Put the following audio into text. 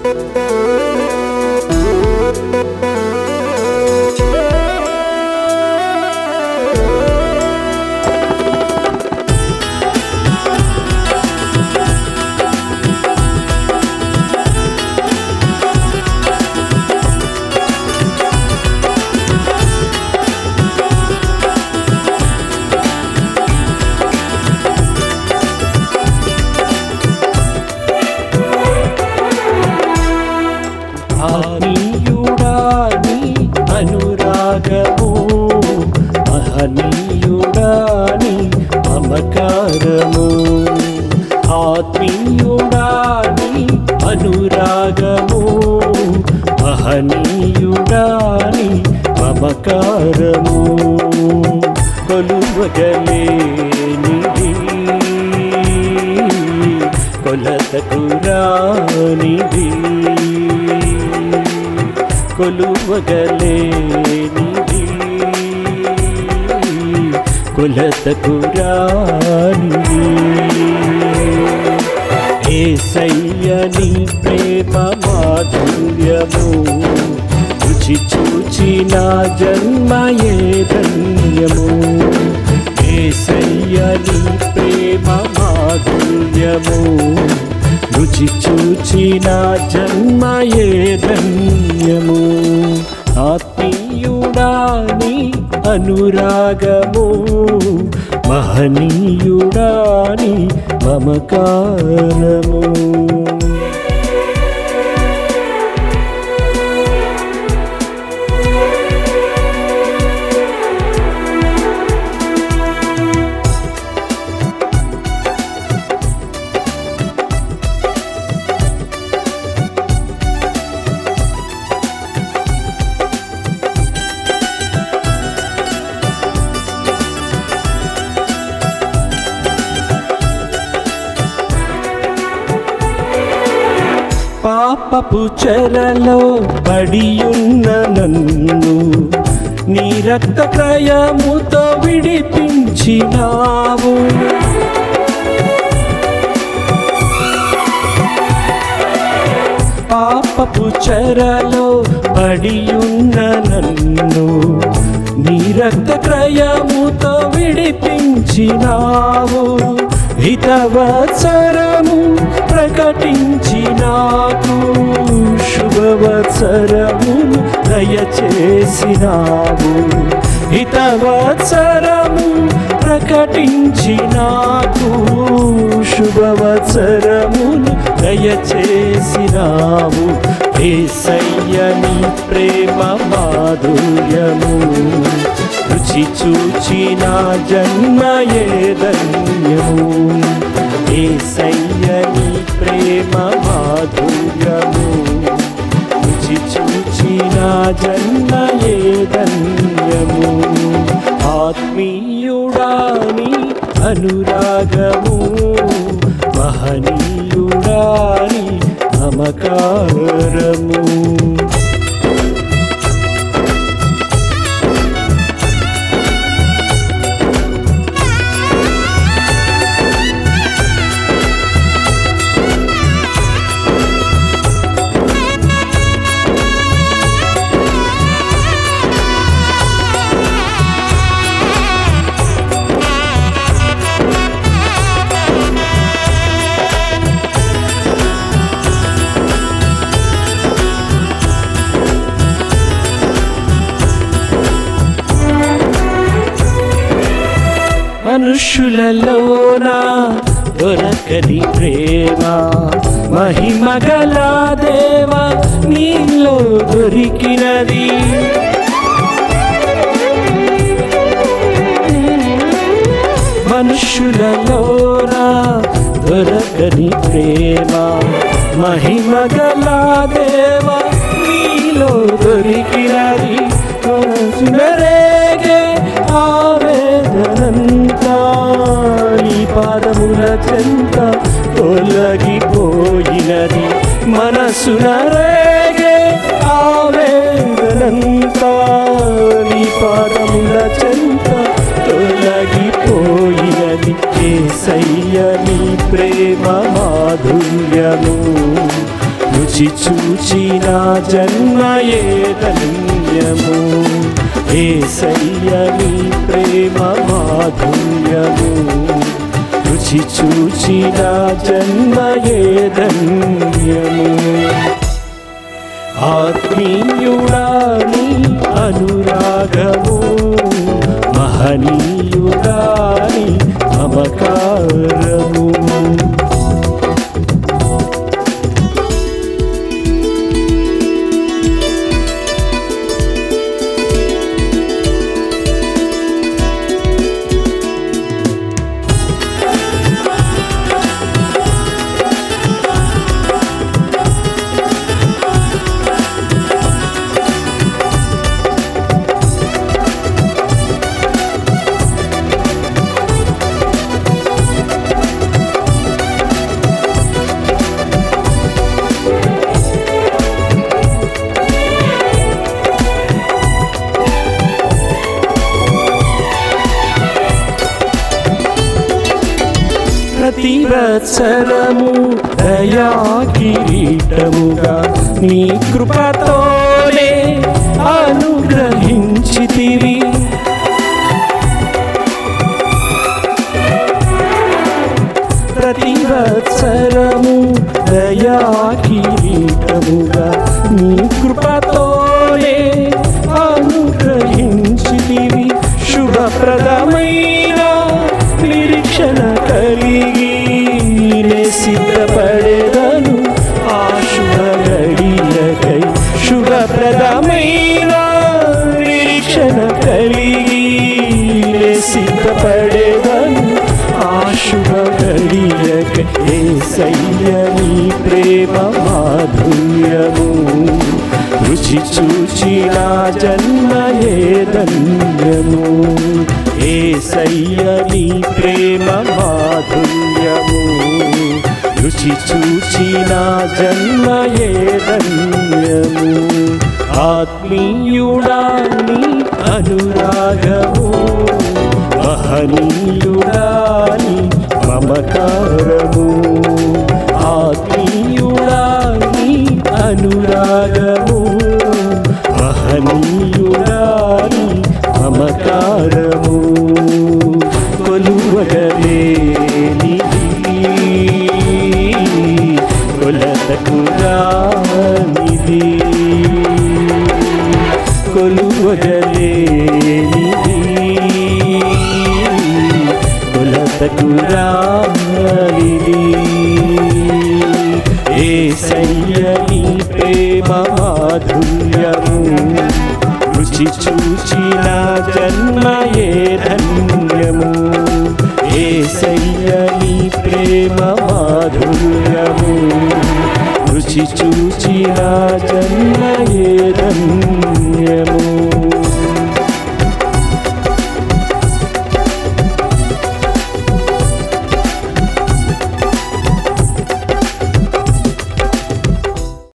ఆనీయుడాని అనురాగము మహనీయుడాని మమకారము ఆత్మీయుడాని అనురాగము మహనీయుడాని మమకారము కొలువగలేనిది కొలతకు రానిది కొలువగలేనిది కొలతకు రానిది ఏసయ్యని ప్రేమ మాధుర్యము రుచి చూచిన జన్మయే ధన్యము ఏసయ్యని ప్రేమ మాధుర్యము రుచి చూచిన జన్మయే ధన్యము ఆత్మీయుడాని అనురాగము మహనీయుడాని మమకారము పాపపు చెరలో పడియున్న నన్ను నీ రక్త క్రయముతో విడిపించినావు పాపపు చెరలో పడియున్న నన్ను నీ రక్త క్రయముతో విడిపించినావు హితవత్సరము ప్రకటించి నాకు శుభవత్సరము దయచేసినావు హితవత్సరము ప్రకటించి నాకు శుభవత్సరమును దయచేసినావు ఏసయ్యని ప్రేమ మాధుర్యము రుచి చూచిన జన్మయే ధన్యము ఏసయ్యని ప్రేమ మాధుర్యము రుచి చూచిన జన్మయే ధన్యము ఆత్మీయుడాని అనురాగము మహనీయుడాని మమకారము మనుషులలోన దొరకని ప్రేమ మహిమగల దేవ నీలో దొరికినది మనుషులలోన దొరకని ప్రేమ మహిమగల దేవ నీలో దొరికినది మనసునరేగే ఆవేదనంతా నీ పాదముల చెంత తొలగిపోయినది మనసునరేగే ఆవేదనంతా నీ పాదముల చెంత తొలగిపోయినది ఏసయ్య నీ ప్రేమ మాధుర్యము రుచి రుచి చూచిన జన్మయే ధన్యము ఏసయ్య నీ ప్రేమ మాధుర్యము రుచి చూచిన జన్మయే ధన్యము ఆత్మీయుడాని అనురాగము మహనీయుడాని మమకారము ప్రతివత్సరము దయా కిరీటముగా నీ కృపతోనే అనుగ్రహించితివి ప్రతివత్సరము దయా కిరీటముగా నీ కృపతోనే అనుగ్రహించితివి శుభప్రదమైన నిరీక్షణ కలిగి నే సిద్ధపడేదను ఆ శుభ గడియకై శుభప్రదమైన నిరీక్షణ కలిగి నే సిద్ధపడేదను ఆ శుభ గడియకై ఏసయ్య నీ ప్రేమ మాధుర్యము రుచి చూచి నా జన్మయే ధన్యము ఏసయ్య నీ ప్రేమ మాధుర్యము రుచి చూచి నా జన్మయే ధన్యము ఆత్మీయుడాని అనురాగము మహనీయుడాని మమకారము ఆత్మీయుడాని అనురాగము మహనీయుడాని మమకారము కొలువగలేని కొలతకు రానిది కొలువగలేనిది కొలతకు రానిది ఏసయ్యని ప్రేమ మాధుర్యము రుచి చూచిన జన్మయే ధన్యము ఏసయ్యని ప్రేమ మాధుర్యము రుచి చూచిన జన్మయే ధన్యము